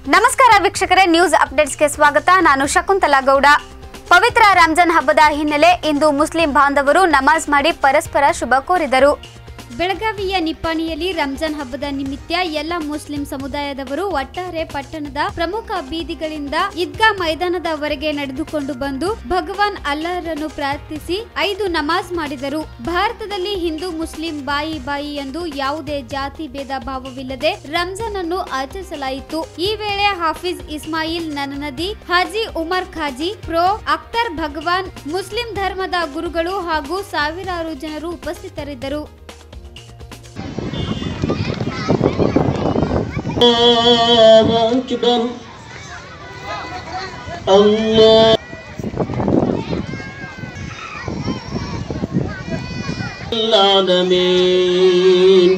ನಮಸ್ಕಾರ ವೀಕ್ಷಕರೇ ನ್ಯೂಸ್ ಅಪ್ಡೇಟ್ಸ್ಗೆ ಸ್ವಾಗತ ನಾನು ಶಕುಂತಲಾ ಗೌಡ ಪವಿತ್ರ ರಂಜಾನ್ ಹಬ್ಬದ ಹಿನ್ನೆಲೆ ಇಂದು ಮುಸ್ಲಿಂ ಬಾಂಧವರು ನಮಾಜ್ ಮಾಡಿ ಪರಸ್ಪರ ಶುಭ ಕೋರಿದರು ಬೆಳಗಾವಿಯ ನಿಪ್ಪಾಣಿಯಲ್ಲಿ ರಂಜಾನ್ ಹಬ್ಬದ ನಿಮಿತ್ತ ಎಲ್ಲ ಮುಸ್ಲಿಂ ಸಮುದಾಯದವರು ಒಟ್ಟಾರೆ ಪಟ್ಟಣದ ಪ್ರಮುಖ ಬೀದಿಗಳಿಂದ ಈದ್ಗಾ ಮೈದಾನದವರೆಗೆ ನಡೆದುಕೊಂಡು ಬಂದು ಭಗವಾನ್ ಅಲ್ಲಾಹರನ್ನು ಪ್ರಾರ್ಥಿಸಿ ಐದು ನಮಾಜ್ ಮಾಡಿದರು ಭಾರತದಲ್ಲಿ ಹಿಂದೂ ಮುಸ್ಲಿಂ ಬಾಯಿ ಬಾಯಿ ಎಂದು ಯಾವುದೇ ಜಾತಿ ಭೇದ ಭಾವವಿಲ್ಲದೆ ರಂಜಾನ್ ಅನ್ನು ಆಚರಿಸಲಾಯಿತು ಈ ವೇಳೆ ಹಾಫಿಜ್ ಇಸ್ಮಾಯಿಲ್ ನನ್ನದಿ ಹಾಜಿ ಉಮರ್ ಖಾಜಿ ಪ್ರೊ ಅಖ್ತರ್ ಭಗವಾನ್ ಮುಸ್ಲಿಂ ಧರ್ಮದ ಗುರುಗಳು ಹಾಗೂ ಸಾವಿರಾರು ಜನರು ಉಪಸ್ಥಿತರಿದ್ದರು الله أكبر الله العالمين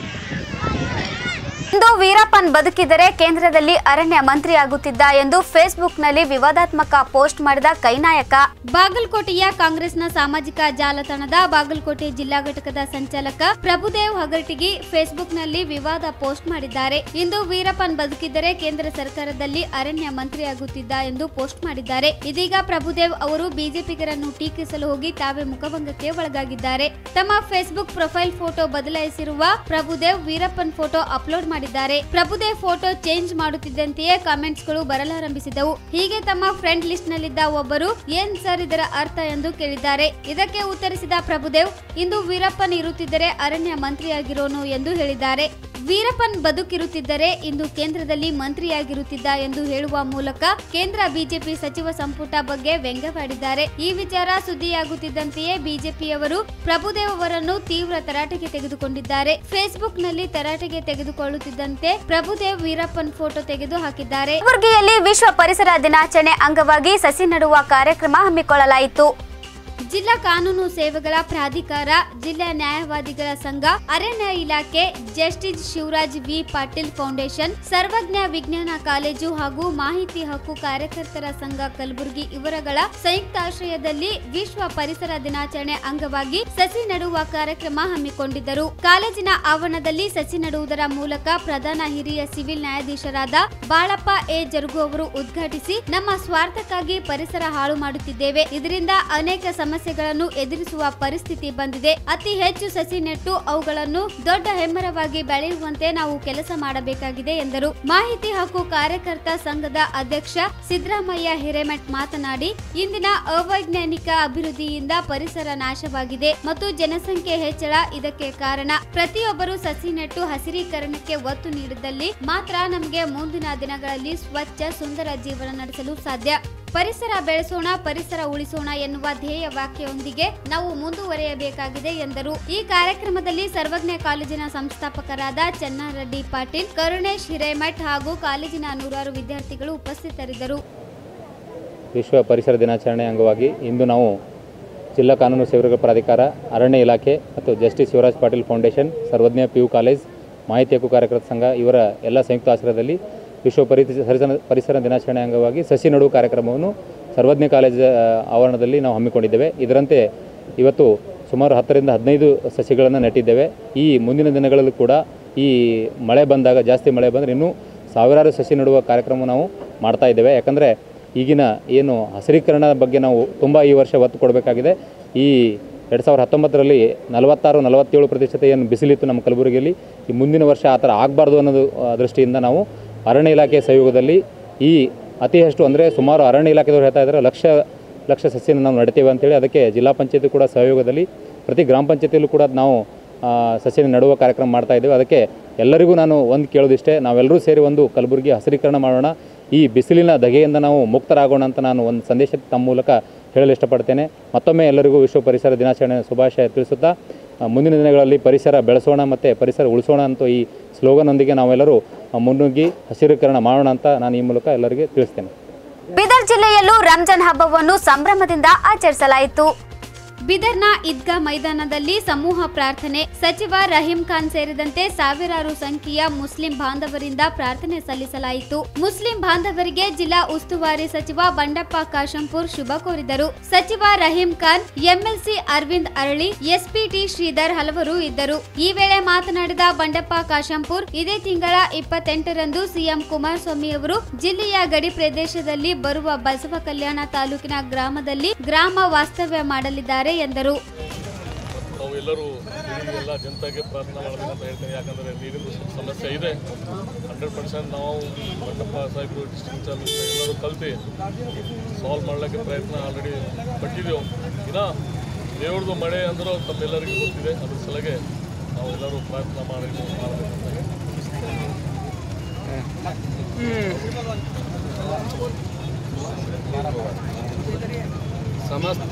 ಇಂದು ವೀರಪ್ಪನ್ ಬದುಕಿದರೆ ಕೇಂದ್ರದಲ್ಲಿ ಅರಣ್ಯ ಮಂತ್ರಿಯಾಗುತ್ತಿದ್ದ ಎಂದು ಫೇಸ್ಬುಕ್ನಲ್ಲಿ ವಿವಾದಾತ್ಮಕ ಪೋಸ್ಟ್ ಮಾಡಿದ ಕೈನಾಯಕ ಬಾಗಲಕೋಟೆಯ ಕಾಂಗ್ರೆಸ್ನ ಸಾಮಾಜಿಕ ಜಾಲತಾಣದ ಬಾಗಲಕೋಟೆ ಜಿಲ್ಲಾ ಘಟಕದ ಸಂಚಾಲಕ ಪ್ರಭುದೇವ್ ಹಗರ್ಟಿಗಿ ಫೇಸ್ಬುಕ್ನಲ್ಲಿ ವಿವಾದ ಪೋಸ್ಟ್ ಮಾಡಿದ್ದಾರೆ ಇಂದು ವೀರಪ್ಪನ್ ಬದುಕಿದ್ದರೆ ಕೇಂದ್ರ ಸರ್ಕಾರದಲ್ಲಿ ಅರಣ್ಯ ಮಂತ್ರಿಯಾಗುತ್ತಿದ್ದ ಎಂದು ಪೋಸ್ಟ್ ಮಾಡಿದ್ದಾರೆ ಇದೀಗ ಪ್ರಭುದೇವ್ ಅವರು ಬಿಜೆಪಿಗರನ್ನು ಟೀಕಿಸಲು ಹೋಗಿ ತಾವೇ ಮುಖಭಂಗಕ್ಕೆ ಒಳಗಾಗಿದ್ದಾರೆ ತಮ್ಮ ಫೇಸ್ಬುಕ್ ಪ್ರೊಫೈಲ್ ಫೋಟೋ ಬದಲಾಯಿಸಿರುವ ಪ್ರಭುದೇವ್ ವೀರಪ್ಪನ್ ಫೋಟೋ ಅಪ್ಲೋಡ್ ಮಾಡಿದ್ದಾರೆ ಪ್ರಭುದೇವ್ ಫೋಟೋ ಚೇಂಜ್ ಮಾಡುತ್ತಿದ್ದಂತೆಯೇ ಕಾಮೆಂಟ್ಸ್ ಗಳು ಬರಲಾರಂಭಿಸಿದವು ಹೀಗೆ ತಮ್ಮ ಫ್ರೆಂಡ್ ಲಿಸ್ಟ್ ನಲ್ಲಿದ್ದ ಒಬ್ಬರು ಏನ್ ಸರ್ ಇದರ ಅರ್ಥ ಎಂದು ಕೇಳಿದ್ದಾರೆ ಇದಕ್ಕೆ ಉತ್ತರಿಸಿದ ಪ್ರಭುದೇವ್ ಇಂದು ವೀರಪ್ಪನ್ ಇರುತ್ತಿದ್ದರೆ ಅರಣ್ಯ ಮಂತ್ರಿಯಾಗಿರೋನು ಎಂದು ಹೇಳಿದ್ದಾರೆ ವೀರಪ್ಪನ್ ಬದುಕಿರುತ್ತಿದ್ದರೆ ಇಂದು ಕೇಂದ್ರದಲ್ಲಿ ಮಂತ್ರಿಯಾಗಿರುತ್ತಿದ್ದ ಎಂದು ಹೇಳುವ ಮೂಲಕ ಕೇಂದ್ರ ಬಿಜೆಪಿ ಸಚಿವ ಸಂಪುಟ ಬಗ್ಗೆ ವ್ಯಂಗ್ಯವಾಡಿದ್ದಾರೆ ಈ ವಿಚಾರ ಸುದ್ದಿಯಾಗುತ್ತಿದ್ದಂತೆಯೇ ಬಿಜೆಪಿಯವರು ಪ್ರಭುದೇವ್ ಅವರನ್ನು ತೀವ್ರ ತರಾಟೆಗೆ ತೆಗೆದುಕೊಂಡಿದ್ದಾರೆ ಫೇಸ್ಬುಕ್ ನಲ್ಲಿ ತರಾಟೆಗೆ ತೆಗೆದುಕೊಳ್ಳುತ್ತಿದ್ದಂತೆ ಪ್ರಭುದೇವ್ ವೀರಪ್ಪನ್ ಫೋಟೋ ತೆಗೆದು ಹಾಕಿದ್ದಾರೆ ಕಲಬುರಗಿಯಲ್ಲಿ ವಿಶ್ವ ಪರಿಸರ ದಿನಾಚರಣೆ ಅಂಗವಾಗಿ ಸಸಿ ನೆಡುವ ಕಾರ್ಯಕ್ರಮ ಹಮ್ಮಿಕೊಳ್ಳಲಾಯಿತು ಜಿಲ್ಲಾ ಕಾನೂನು ಸೇವೆಗಳ ಪ್ರಾಧಿಕಾರ ಜಿಲ್ಲಾ ನ್ಯಾಯವಾದಿಗಳ ಸಂಘ ಅರಣ್ಯ ಇಲಾಖೆ justice Shivaraj V Patil foundation Sarvajna ವಿಜ್ಞಾನ ಕಾಲೇಜು ಹಾಗೂ ಮಾಹಿತಿ ಹಕ್ಕು ಕಾರ್ಯಕರ್ತರ ಸಂಘ ಕಲಬುರಗಿ ಇವರಗಳ ಸಂಯುಕ್ತಾಶ್ರಯದಲ್ಲಿ ವಿಶ್ವ ಪರಿಸರ ದಿನಾಚರಣೆ ಅಂಗವಾಗಿ ಸಸಿ ನೆಡುವ ಕಾರ್ಯಕ್ರಮ ಹಮ್ಮಿಕೊಂಡಿದ್ದರು ಕಾಲೇಜಿನ ಆವರಣದಲ್ಲಿ ಸಸಿ ನೆಡುವುದರ ಮೂಲಕ ಪ್ರಧಾನ ಹಿರಿಯ ಸಿವಿಲ್ ನ್ಯಾಯಾಧೀಶರಾದ ಬಾಳಪ್ಪ ಎ ಜರುಗು ಅವರು ಉದ್ಘಾಟಿಸಿ ನಮ್ಮ ಸ್ವಾರ್ಥಕ್ಕಾಗಿ ಪರಿಸರ ಹಾಳು ಮಾಡುತ್ತಿದ್ದೇವೆ ಇದರಿಂದ ಅನೇಕ ಸಮಸ್ಯೆಗಳನ್ನು ಎದುರಿಸುವ ಪರಿಸ್ಥಿತಿ ಬಂದಿದೆ ಅತಿ ಹೆಚ್ಚು ಸಸಿ ನೆಟ್ಟು ಅವುಗಳನ್ನು ದೊಡ್ಡ ಹೆಮ್ಮರವಾಗಿ ಬೆಳೆಯುವಂತೆ ನಾವು ಕೆಲಸ ಮಾಡಬೇಕಾಗಿದೆ ಎಂದರು ಮಾಹಿತಿ ಹಕ್ಕು ಕಾರ್ಯಕರ್ತ ಸಂಘದ ಅಧ್ಯಕ್ಷ ಸಿದ್ದರಾಮಯ್ಯ ಹಿರೇಮಠ್ ಮಾತನಾಡಿ ಇಂದಿನ ಅವೈಜ್ಞಾನಿಕ ಅಭಿವೃದ್ಧಿಯಿಂದ ಪರಿಸರ ನಾಶವಾಗಿದೆ ಮತ್ತು ಜನಸಂಖ್ಯೆ ಹೆಚ್ಚಳ ಇದಕ್ಕೆ ಕಾರಣ ಪ್ರತಿಯೊಬ್ಬರು ಸಸಿ ನೆಟ್ಟು ಹಸಿರೀಕರಣಕ್ಕೆ ಒತ್ತು ನೀಡಿದಲ್ಲಿ ಮಾತ್ರ ನಮಗೆ ಮುಂದಿನ ದಿನಗಳಲ್ಲಿ ಸ್ವಚ್ಛ ಸುಂದರ ಜೀವನ ನಡೆಸಲು ಸಾಧ್ಯ ಪರಿಸರ ಬೆಳೆಸೋಣ ಪರಿಸರ ಉಳಿಸೋಣ ಎನ್ನುವ ಧ್ಯೇಯ ವಾಕ್ಯದೊಂದಿಗೆ ನಾವು ಮುಂದುವರಿಯಬೇಕಾಗಿದೆ ಎಂದರು ಈ ಕಾರ್ಯಕ್ರಮದಲ್ಲಿ ಸರ್ವಜ್ಞ ಕಾಲೇಜಿನ ಸಂಸ್ಥಾಪಕರಾದ ಚನ್ನಾರೆಡ್ಡಿ ಪಾಟೀಲ್ ಕರುಣೇಶ್ ಹಿರೇಮಠ್ ಹಾಗೂ ಕಾಲೇಜಿನ ನೂರಾರು ವಿದ್ಯಾರ್ಥಿಗಳು ಉಪಸ್ಥಿತರಿದ್ದರು ವಿಶ್ವ ಪರಿಸರ ದಿನಾಚರಣೆ ಅಂಗವಾಗಿ ಇಂದು ನಾವು ಜಿಲ್ಲಾ ಕಾನೂನು ಸೇವೆಗಳ ಪ್ರಾಧಿಕಾರ ಅರಣ್ಯ ಇಲಾಖೆ ಮತ್ತು justice Shivaraj Patil foundation Sarvajna P U college ಮಾಹಿತಿ ಹಕ್ಕು ಕಾರ್ಯಕರ್ತ ಸಂಘ ಇವರ ಎಲ್ಲ ಸಂಯುಕ್ತ ಆಶ್ರಯದಲ್ಲಿ ವಿಶ್ವ ಪರಿಸರ ಪರಿಸರ ದಿನಾಚರಣೆ ಅಂಗವಾಗಿ ಸಸಿ ನಡುವು ಕಾರ್ಯಕ್ರಮವನ್ನು ಸರ್ವಜ್ಞ ಕಾಲೇಜ್ ಆ, ಆವರಣದಲ್ಲಿ ನಾವು ಹಮ್ಮಿಕೊಂಡಿದ್ದೇವೆ ಇದರಂತೆ ಇವತ್ತು ಸುಮಾರು ಹತ್ತರಿಂದ ಹದಿನೈದು ಸಸಿಗಳನ್ನು ನೆಟ್ಟಿದ್ದೇವೆ ಈ ಮುಂದಿನ ದಿನಗಳಲ್ಲೂ ಕೂಡ ಈ ಮಳೆ ಬಂದಾಗ ಜಾಸ್ತಿ ಮಳೆ ಬಂದರೆ ಇನ್ನೂ ಸಾವಿರಾರು ಸಸಿ ನೆಡುವ ಕಾರ್ಯಕ್ರಮ ನಾವು ಮಾಡ್ತಾ ಇದ್ದೇವೆ ಯಾಕಂದರೆ ಈಗಿನ ಏನು ಹಸಿರೀಕರಣದ ಬಗ್ಗೆ ನಾವು ತುಂಬ ಈ ವರ್ಷ ಒತ್ತು ಕೊಡಬೇಕಾಗಿದೆ ಈ ಎರಡು ಸಾವಿರದ ಹತ್ತೊಂಬತ್ತರಲ್ಲಿ ನಲವತ್ತಾರು ನಲವತ್ತೇಳು ಪ್ರತಿಶತ ಏನು ಬಿಸಿಲಿತ್ತು ನಮ್ಮ ಕಲಬುರಗಿಯಲ್ಲಿ ಈ ಮುಂದಿನ ವರ್ಷ ಆ ಥರ ಆಗಬಾರ್ದು ಅನ್ನೋದು ಆ, ದೃಷ್ಟಿಯಿಂದ ನಾವು ಅರಣ್ಯ ಇಲಾಖೆ ಸಹಯೋಗದಲ್ಲಿ ಈ ಅತಿ ಹೆಚ್ಚು ಅಂದರೆ ಸುಮಾರು ಅರಣ್ಯ ಇಲಾಖೆದವ್ರು ಹೇಳ್ತಾ ಇದ್ದಾರೆ ಲಕ್ಷ ಲಕ್ಷ ಸಸಿಯನ್ನು ನಾವು ನಡ್ತೇವೆ ಅಂತೇಳಿ ಅದಕ್ಕೆ ಜಿಲ್ಲಾ ಪಂಚಾಯತಿ ಕೂಡ ಸಹಯೋಗದಲ್ಲಿ ಪ್ರತಿ ಗ್ರಾಮ ಪಂಚಾಯತಿಯಲ್ಲೂ ಕೂಡ ನಾವು ಆ, ಸಸಿನ ನೆಡುವ ಕಾರ್ಯಕ್ರಮ ಮಾಡ್ತಾ ಇದ್ದೇವೆ ಅದಕ್ಕೆ ಎಲ್ಲರಿಗೂ ನಾನು ಒಂದು ಕೇಳೋದಿಷ್ಟೇ ನಾವೆಲ್ಲರೂ ಸೇರಿ ಒಂದು ಕಲಬುರಗಿ ಹಸಿರೀಕರಣ ಮಾಡೋಣ ಈ ಬಿಸಿಲಿನ ಧಗೆಯಿಂದ ನಾವು ಮುಕ್ತರಾಗೋಣ ಅಂತ ನಾನು ಒಂದು ಸಂದೇಶ ತಮ್ಮ ಮೂಲಕ ಹೇಳಲು ಇಷ್ಟಪಡ್ತೇನೆ ಮತ್ತೊಮ್ಮೆ ಎಲ್ಲರಿಗೂ ವಿಶ್ವ ಪರಿಸರ ದಿನಾಚರಣೆ ಶುಭಾಶಯ ತಿಳಿಸುತ್ತಾ ಆ, ಮುಂದಿನ ದಿನಗಳಲ್ಲಿ ಪರಿಸರ ಬೆಳೆಸೋಣ ಮತ್ತು ಪರಿಸರ ಉಳಿಸೋಣ ಅಂತ ಈ ಸ್ಲೋಗನ್ನೊಂದಿಗೆ ನಾವೆಲ್ಲರೂ ಆ, ಮುನ್ನುಗ್ಗಿ ಹಸಿರೀಕರಣ ಮಾಡೋಣ ಅಂತ ನಾನು ಈ ಮೂಲಕ ಎಲ್ಲರಿಗೆ ತಿಳಿಸ್ತೇನೆ ಬೀದರ್ ಜಿಲ್ಲೆಯಲ್ಲೂ ರಂಜಾನ್ ಹಬ್ಬವನ್ನು ಸಂಭ್ರಮದಿಂದ ಆಚರಿಸಲಾಯಿತು ಬಿದರ್ನ ಈದ್ಗಾ ಮೈದಾನದಲ್ಲಿ ಸಮೂಹ ಪ್ರಾರ್ಥನೆ ಸಚಿವ ರಹೀಂ ಖಾನ್ ಸೇರಿದಂತೆ ಸಾವಿರಾರು ಸಂಖ್ಯೆಯ ಮುಸ್ಲಿಂ ಬಾಂಧವರಿಂದ ಪ್ರಾರ್ಥನೆ ಸಲ್ಲಿಸಲಾಯಿತು ಮುಸ್ಲಿಂ ಬಾಂಧವರಿಗೆ ಜಿಲ್ಲಾ ಉಸ್ತುವಾರಿ ಸಚಿವ ಬಂಡಪ್ಪ ಕಾಶಂಪುರ್ ಶುಭ ಕೋರಿದರು ಸಚಿವ ರಹೀಂ ಖಾನ್ ಎಂಎಲ್ಸಿ ಅರವಿಂದ್ ಅರಳಿ ಎಸ್ಪಿಟಿ ಶ್ರೀಧರ್ ಹಲವರು ಇದ್ದರು ಈ ವೇಳೆ ಮಾತನಾಡಿದ ಬಂಡಪ್ಪ ಕಾಶಂಪುರ್ ಇದೇ ತಿಂಗಳ ಇಪ್ಪತ್ತೆಂಟರಂದು ಸಿಎಂ ಕುಮಾರಸ್ವಾಮಿ ಅವರು ಜಿಲ್ಲೆಯ ಗಡಿ ಪ್ರದೇಶದಲ್ಲಿ ಬರುವ ಬಸವ ಕಲ್ಯಾಣ ತಾಲೂಕಿನ ಗ್ರಾಮದಲ್ಲಿ ಗ್ರಾಮ ವಾಸ್ತವ್ಯ ಮಾಡಲಿದ್ದಾರೆ ಎಂದರು ನಾವೆಲ್ಲರೂ ಇಡೀ ಎಲ್ಲ ಜನತೆಗೆ ಪ್ರಾರ್ಥನೆ ಮಾಡಬೇಕಂತ ಹೇಳ್ತೀನಿ ಯಾಕಂದರೆ ನೀರಿನ ಸಮಸ್ಯೆ ಇದೆ ಹಂಡ್ರೆಡ್ ಪರ್ಸೆಂಟ್ ನಾವು ಬಂಡಪ್ಪ ಸಾಹೇಬರು ಡಿಸ್ಟ್ರಿಕ್ಟ್ ಚಾರ್ಜ್ ಎಲ್ಲರೂ ಕಲಿತು ಸಾಲ್ವ್ ಮಾಡ್ಲಿಕ್ಕೆ ಪ್ರಯತ್ನ ಆಲ್ರೆಡಿ ಪಟ್ಟಿದ್ದೆವು ಇನ್ನು ದೇವ್ರದ್ದು ಮಳೆ ಅಂದರೂ ತಮ್ಮೆಲ್ಲರಿಗೂ ಗೊತ್ತಿದೆ ಅದ್ರ ಸಲಗೆ ನಾವೆಲ್ಲರೂ ಪ್ರಾರ್ಥನೆ ಮಾಡಿ ಮಾಡಬೇಕಂತ ಹೇಳಿ ಸಮಸ್ತ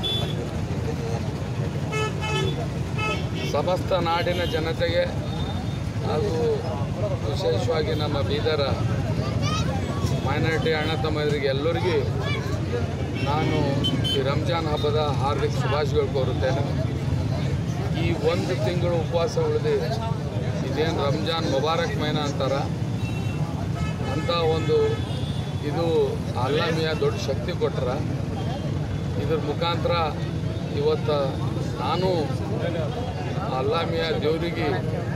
ಸಮಸ್ತ ನಾಡಿನ ಜನತೆಗೆ ಹಾಗೂ ವಿಶೇಷವಾಗಿ ನಮ್ಮ ಬೀದರ ಮೈನಾರಿಟಿ ಅಣ್ಣ ತಮ್ಮಂದಿರಿಗೆ ಎಲ್ಲರಿಗೂ ನಾನು ಈ ರಂಜಾನ್ ಹಬ್ಬದ ಹಾರ್ದಿಕ ಶುಭಾಶಯಗಳು ಕೋರುತ್ತೇನೆ ಈ ಒಂದು ತಿಂಗಳು ಉಪವಾಸ ಉಳಿದು ಇದೇನು ರಂಜಾನ್ ಮುಬಾರಕ್ ಮೈನ ಅಂತಾರ ಅಂಥ ಒಂದು ಇದು ಅಲ್ಲಾಮಿಯ ದೊಡ್ಡ ಶಕ್ತಿ ಕೊಟ್ರ ಇದ್ರ ಮುಖಾಂತರ ಇವತ್ತು ನಾನು ಅಲ್ಲಾಮಿಯ ದೇವರಿಗೆ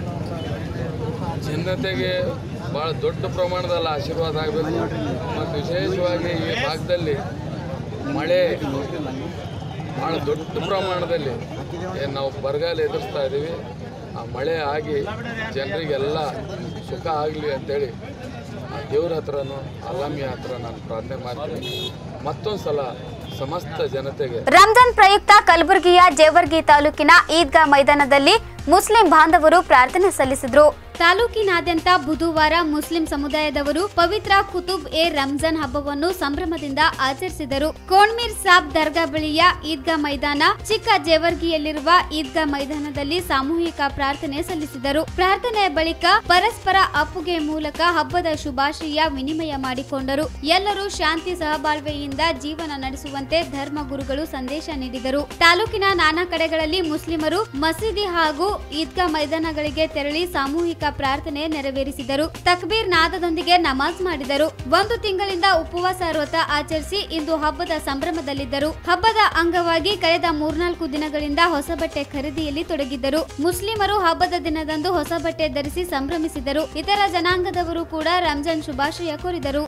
ಜನತೆಗೆ ಭಾಳ ದೊಡ್ಡ ಪ್ರಮಾಣದಲ್ಲಿ ಆಶೀರ್ವಾದ ಆಗಬೇಕು ಮತ್ತು ವಿಶೇಷವಾಗಿ ಈ ಭಾಗದಲ್ಲಿ ಮಳೆ ಭಾಳ ದೊಡ್ಡ ಪ್ರಮಾಣದಲ್ಲಿ ಏನು ನಾವು ಬರಗಾಲ ಎದುರಿಸ್ತಾ ಇದ್ದೀವಿ ಆ ಮಳೆ ಆಗಿ ಜನರಿಗೆಲ್ಲ ಸುಖ ಆಗಲಿ ಅಂತೇಳಿ ಆ ದೇವ್ರ ಹತ್ರನೂ ಅಲ್ಲಾಮಿಯ ಹತ್ರ ನಾನು ಪ್ರಾರ್ಥನೆ ಮಾಡ್ತೀನಿ ಮತ್ತೊಂದು ಸಲ ಸಮಸ್ತ ಜನತೆಗೆ ರಂಜಾನ್ ಪ್ರಯುಕ್ತ ಕಲಬುರಗಿಯ ಜೇವರ್ಗಿ ತಾಲೂಕಿನ ಈದ್ಗಾ ಮೈದಾನದಲ್ಲಿ ಮುಸ್ಲಿಂ ಬಾಂಧವರು ಪ್ರಾರ್ಥನೆ ಸಲ್ಲಿಸಿದ್ರು ತಾಲೂಕಿನಾದ್ಯಂತ ಬುಧವಾರ ಮುಸ್ಲಿಂ ಸಮುದಾಯದವರು ಪವಿತ್ರ ಕುತುಬ್ ಎ ರಂಜಾನ್ ಹಬ್ಬವನ್ನು ಸಂಭ್ರಮದಿಂದ ಆಚರಿಸಿದರು ಕೋಣ್ಮೀರ್ ಸಾಬ್ ದರ್ಗಾ ಬಳಿಯ ಈದ್ಗಾ ಮೈದಾನ ಚಿಕ್ಕ ಜೇವರ್ಗಿಯಲ್ಲಿರುವ ಈದ್ಗಾ ಮೈದಾನದಲ್ಲಿ ಸಾಮೂಹಿಕ ಪ್ರಾರ್ಥನೆ ಸಲ್ಲಿಸಿದರು ಪ್ರಾರ್ಥನೆಯ ಬಳಿಕ ಪರಸ್ಪರ ಅಪ್ಪುಗೆ ಮೂಲಕ ಹಬ್ಬದ ಶುಭಾಶಯ ವಿನಿಮಯ ಮಾಡಿಕೊಂಡರು ಎಲ್ಲರೂ ಶಾಂತಿ ಸಹಬಾಳ್ವೆಯಿಂದ ಜೀವನ ನಡೆಸುವಂತೆ ಧರ್ಮ ಗುರುಗಳು ಸಂದೇಶ ನೀಡಿದರು ತಾಲೂಕಿನ ನಾನಾ ಕಡೆಗಳಲ್ಲಿ ಮುಸ್ಲಿಮರು ಮಸೀದಿ ಹಾಗೂ ಈದ್ಗಾ ಮೈದಾನಗಳಿಗೆ ತೆರಳಿ ಸಾಮೂಹಿಕ ಪ್ರಾರ್ಥನೆ ನೆರವೇರಿಸಿದರು ತಕ್ಬೀರ್ ನಾದದೊಂದಿಗೆ ನಮಾಜ್ ಮಾಡಿದರು ಒಂದು ತಿಂಗಳಿಂದ ಉಪವಾಸ ವ್ರತ ಆಚರಿಸಿ ಇಂದು ಹಬ್ಬದ ಸಂಭ್ರಮದಲ್ಲಿದ್ದರು ಹಬ್ಬದ ಅಂಗವಾಗಿ ಕಳೆದ ಮೂರ್ನಾಲ್ಕು ದಿನಗಳಿಂದ ಹೊಸ ಬಟ್ಟೆ ಖರೀದಿಯಲ್ಲಿ ತೊಡಗಿದ್ದರು ಮುಸ್ಲಿಮರು ಹಬ್ಬದ ದಿನದಂದು ಹೊಸ ಬಟ್ಟೆ ಧರಿಸಿ ಸಂಭ್ರಮಿಸಿದರು ಇತರ ಜನಾಂಗದವರು ಕೂಡ ರಂಜಾನ್ ಶುಭಾಶಯ ಕೋರಿದರು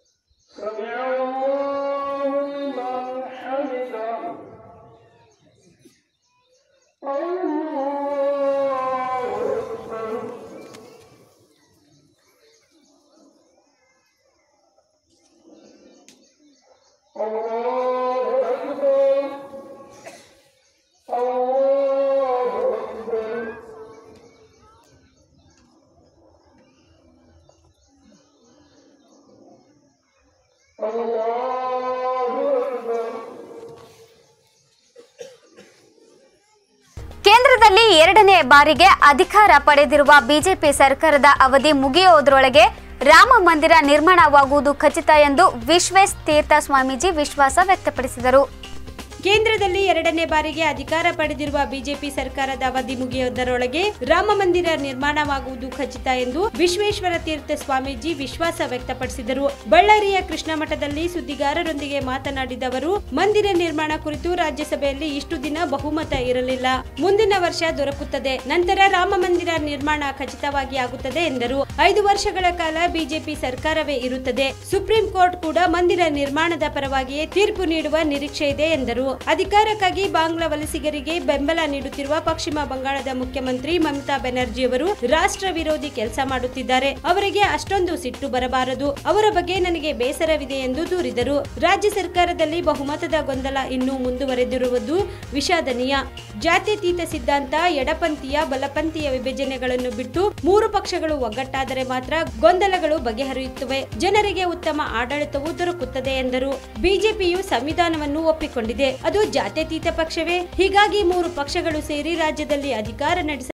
ಕೇಂದ್ರದಲ್ಲಿ ಎರಡನೇ ಬಾರಿಗೆ ಅಧಿಕಾರ ಪಡೆದಿರುವ ಬಿಜೆಪಿ ಸರ್ಕಾರದ ಅವಧಿ ಮುಗಿಯುವುದರೊಳಗೆ ರಾಮ ಮಂದಿರ ನಿರ್ಮಾಣವಾಗುವುದು ಖಚಿತ ಎಂದು ವಿಶ್ವೇಶ್ ತೀರ್ಥ ಸ್ವಾಮೀಜಿ ವಿಶ್ವಾಸ ವ್ಯಕ್ತಪಡಿಸಿದರು ಕೇಂದ್ರದಲ್ಲಿ ಎರಡನೇ ಬಾರಿಗೆ ಅಧಿಕಾರ ಪಡೆದಿರುವ ಬಿಜೆಪಿ ಸರ್ಕಾರದ ಅವಧಿ ಮುಗಿಯುವುದರೊಳಗೆ ರಾಮ ಮಂದಿರ ನಿರ್ಮಾಣವಾಗುವುದು ಖಚಿತ ಎಂದು ವಿಶ್ವೇಶ್ವರ ತೀರ್ಥ ಸ್ವಾಮೀಜಿ ವಿಶ್ವಾಸ ವ್ಯಕ್ತಪಡಿಸಿದರು ಬಳ್ಳಾರಿಯ ಕೃಷ್ಣ ಮಠದಲ್ಲಿ ಸುದ್ದಿಗಾರರೊಂದಿಗೆ ಮಾತನಾಡಿದ ಅವರು ಮಂದಿರ ನಿರ್ಮಾಣ ಕುರಿತು ರಾಜ್ಯಸಭೆಯಲ್ಲಿ ಇಷ್ಟು ದಿನ ಬಹುಮತ ಇರಲಿಲ್ಲ ಮುಂದಿನ ವರ್ಷ ದೊರಕುತ್ತದೆ ನಂತರ ರಾಮ ಮಂದಿರ ನಿರ್ಮಾಣ ಖಚಿತವಾಗಿ ಆಗುತ್ತದೆ ಎಂದರು ಐದು ವರ್ಷಗಳ ಕಾಲ ಬಿಜೆಪಿ ಸರ್ಕಾರವೇ ಇರುತ್ತದೆ ಸುಪ್ರೀಂ ಕೋರ್ಟ್ ಕೂಡ ಮಂದಿರ ನಿರ್ಮಾಣದ ಪರವಾಗಿಯೇ ತೀರ್ಪು ನೀಡುವ ನಿರೀಕ್ಷೆ ಇದೆ ಎಂದರು ಅಧಿಕಾರಕ್ಕಾಗಿ ಬಾಂಗ್ಲಾ ವಲಸಿಗರಿಗೆ ಬೆಂಬಲ ನೀಡುತ್ತಿರುವ ಪಶ್ಚಿಮ ಬಂಗಾಳದ ಮುಖ್ಯಮಂತ್ರಿ ಮಮತಾ ಬೆನರ್ಜಿ ಅವರು ರಾಷ್ಟ್ರ ವಿರೋಧಿ ಕೆಲಸ ಮಾಡುತ್ತಿದ್ದಾರೆ ಅವರಿಗೆ ಅಷ್ಟೊಂದು ಸಿಟ್ಟು ಬರಬಾರದು ಅವರ ಬಗ್ಗೆ ನನಗೆ ಬೇಸರವಿದೆ ಎಂದು ದೂರಿದರು ರಾಜ್ಯ ಸರ್ಕಾರದಲ್ಲಿ ಬಹುಮತದ ಗೊಂದಲ ಇನ್ನೂ ಮುಂದುವರೆದಿರುವುದು ವಿಷಾದನೀಯ ಜಾತ್ಯತೀತ ಸಿದ್ಧಾಂತ ಎಡಪಂಥೀಯ ಬಲಪಂಥೀಯ ವಿಭಜನೆಗಳನ್ನು ಬಿಟ್ಟು ಮೂರು ಪಕ್ಷಗಳು ಒಗ್ಗಟ್ಟಾದರೆ ಮಾತ್ರ ಗೊಂದಲಗಳು ಬಗೆಹರಿಯುತ್ತವೆ ಜನರಿಗೆ ಉತ್ತಮ ಆಡಳಿತವು ದೊರಕುತ್ತದೆ ಎಂದರು ಬಿಜೆಪಿಯು ಸಂವಿಧಾನವನ್ನು ಒಪ್ಪಿಕೊಂಡಿದೆ ಅದು ಜಾತ್ಯತೀತ ಪಕ್ಷವೇ ಹೀಗಾಗಿ ಮೂರು ಪಕ್ಷಗಳು ಸೇರಿ ರಾಜ್ಯದಲ್ಲಿ ಅಧಿಕಾರ ನಡೆಸ